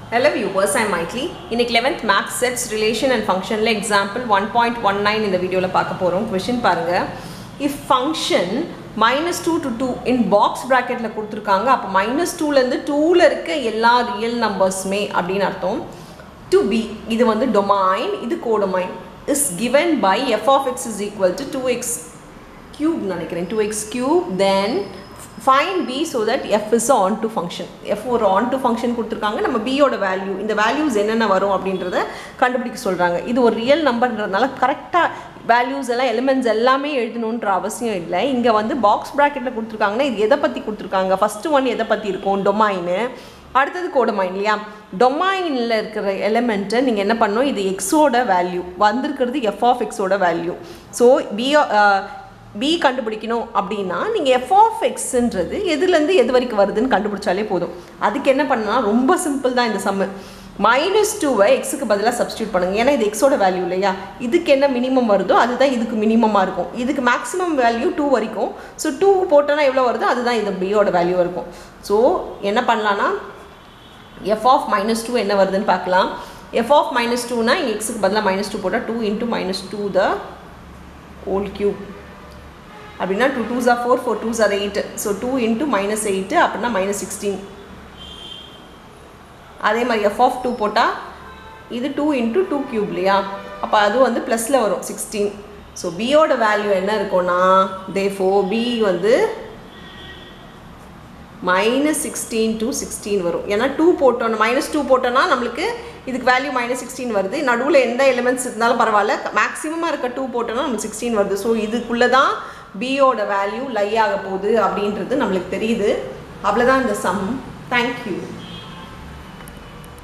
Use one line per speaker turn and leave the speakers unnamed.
Hello viewers, I'm Maitli. இன்னைக்கு 11th max sets relation and functionல example 1.19 இந்த வீடியோவில் பார்க்க போகிறோம் கொஷின் பாருங்க if function minus two to two in box ப்ராக்கெட்டில் கொடுத்துருக்காங்க அப்போ மைனஸ் டூலேருந்து டூவில் இருக்க எல்லா ரியல் நம்பர்ஸுமே அப்படின்னு அர்த்தம் டு பி இது வந்து டொமைன் இது codomain is given by f of x is equal to two x cube நினைக்கிறேன் two x cube then find B so that f is onto function f ஒரு onto function கொடுத்துருக்காங்க நம்ம பியோட value இந்த values என்னென்ன வரும் அப்படின்றத கண்டுபிடிக்க சொல்கிறாங்க இது ஒரு ரியல் நம்பர்ன்றதுனால கரெக்டாக வேல்யூஸ் எல்லாம் எலிமெண்ட்ஸ் எல்லாமே எழுதணுன்ற அவசியம் இல்லை இங்கே வந்து பாக்ஸ் ப்ராக்கெட்டில் கொடுத்துருக்காங்கன்னா இது எதை பற்றி கொடுத்துருக்காங்க ஃபஸ்ட்டு ஒன் எதை பற்றி இருக்கும் டொமைனு அடுத்தது கோடமைன் இல்லையா டொமைனில் இருக்கிற எலிமெண்ட்டை நீங்கள் என்ன பண்ணணும் இது எக்ஸோட வேல்யூ வந்திருக்கிறது எஃப் ஆஃப் எக்ஸோட வேல்யூ ஸோ பி பி கண்டுபிடிக்கணும் அப்படின்னா நீங்கள் எஃப் ஆஃப் எக்ஸ்ன்றது எதுலேருந்து எது வரைக்கும் வருதுன்னு கண்டுபிடிச்சாலே போதும் அதுக்கு என்ன பண்ணலாம் ரொம்ப சிம்பிள் தான் இந்த சம்மு மைனஸ் டூவை எக்ஸுக்கு பதிலாக சப்ஸ்டியூட் பண்ணுங்க ஏன்னா இது எக்ஸோட வேல்யூ இல்லையா இதுக்கு என்ன மினிமம் வருதோ அதுதான் இதுக்கு மினிமமாக இருக்கும் இதுக்கு மேக்ஸிமம் வேல்யூ டூ வரைக்கும் ஸோ டூ போட்டோன்னா எவ்வளோ வருதோ அதுதான் இது பியோட வேல்யூ இருக்கும் ஸோ என்ன பண்ணலான்னா எஃப் ஆஃப் மைனஸ் டூ என்ன வருதுன்னு பார்க்கலாம் எஃப் ஆஃப் மைனஸ் டூனா எக்ஸுக்கு பதிலாக மைனஸ் டூ போட்டால் two into minus two the whole cube அப்படின்னா two twos are four four twos are eight so two into minus eight அப்படின்னா மைனஸ் சிக்ஸ்டீன் அதே மாதிரி எஃப் ஆஃப் டூ போட்டால் இது டூ இன்ட்டு டூ கியூப் இல்லையா அப்போ அது வந்து ப்ளஸில் வரும் சிக்ஸ்டீன் ஸோ பியோட வேல்யூ என்ன இருக்கும்னா தே ஃபோ பி வந்து மைனஸ் சிக்ஸ்டீன் டு சிக்ஸ்டீன் வரும் ஏன்னா டூ போட்டோம் மைனஸ் டூ போட்டோன்னா நம்மளுக்கு இதுக்கு வேல்யூ மைனஸ் சிக்ஸ்டீன் வருது நடுவில் எந்த எலிமெண்ட்ஸ் இருந்தாலும் பரவாயில்ல மேக்ஸிமமாக இருக்க டூ போட்டோன்னா நம்மளுக்கு சிக்ஸ்டீன் வருது ஸோ இதுக்குள்ளே தான் பியோட வேல்யூ லை ஆக போகுது அப்படின்றது நம்மளுக்கு தெரியுது அவ்வளோதான் இந்த சம் தேங்க்யூ